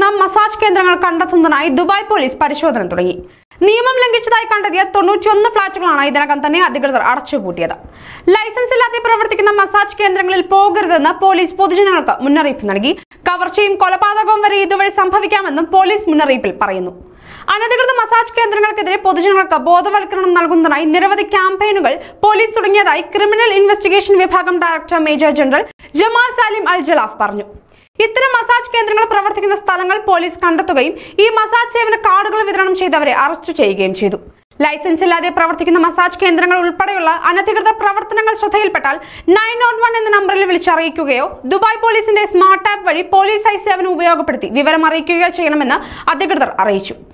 massage കേന്ദ്രങ്ങൾ കണ്ടെത്തുന്നതിനായി Dubai police പരിശോധന തുടങ്ങി നിയമം ലംഘിച്ചതായി കണ്ടെത്തിയ തൊണ്ണൂറ്റിയൊന്ന് ഫ്ളാറ്റുകളാണ് ഇതിനകം തന്നെ അധികൃതർ അടച്ചുപൂട്ടിയത് ലൈസൻസ് ഇല്ലാതെ പ്രവർത്തിക്കുന്ന മസാജ് കേന്ദ്രങ്ങളിൽ പോകരുതെന്ന് പോലീസ് പൊതുജനങ്ങൾക്ക് മുന്നറിയിപ്പ് നൽകി കവർച്ചയും കൊലപാതകവും വരെ ഇതുവഴി സംഭവിക്കാമെന്നും പോലീസ് മുന്നറിയിപ്പിൽ പറയുന്നു അനധികൃത മസാജ് കേന്ദ്രങ്ങൾക്കെതിരെ പൊതുജനങ്ങൾക്ക് ബോധവൽക്കരണം നൽകുന്നതിനായി നിരവധി ക്യാമ്പയിനുകൾ പോലീസ് തുടങ്ങിയതായി ക്രിമിനൽ ഇൻവെസ്റ്റിഗേഷൻ വിഭാഗം director major general Jamal Salim Al Jalaf പറഞ്ഞു ഇത്തരം മസാജ് കേന്ദ്രങ്ങൾ പ്രവർത്തിക്കുന്ന സ്ഥലങ്ങൾ പോലീസ് കണ്ടെത്തുകയും ഈ മസാജ് സേവന കാർഡുകൾ വിതരണം ചെയ്തവരെ അറസ്റ്റ് ചെയ്യുകയും ചെയ്തു ലൈസൻസ് ഇല്ലാതെ പ്രവർത്തിക്കുന്ന മസാജ് കേന്ദ്രങ്ങൾ ഉൾപ്പെടെയുള്ള അനധികൃത പ്രവർത്തനങ്ങൾ ശ്രദ്ധയിൽപ്പെട്ടാൽ നയൻ നോട്ട് വൺ എന്ന നമ്പറിൽ വിളിച്ചറിയിക്കുകയോ ദുബായ് പോലീസിന്റെ സ്മാർട്ട് ആപ്പ് വഴി പോലീസ് ഐ സേവനം ഉപയോഗപ്പെടുത്തി വിവരം അറിയിക്കുകയോ ചെയ്യണമെന്ന് അധികൃതർ അറിയിച്ചു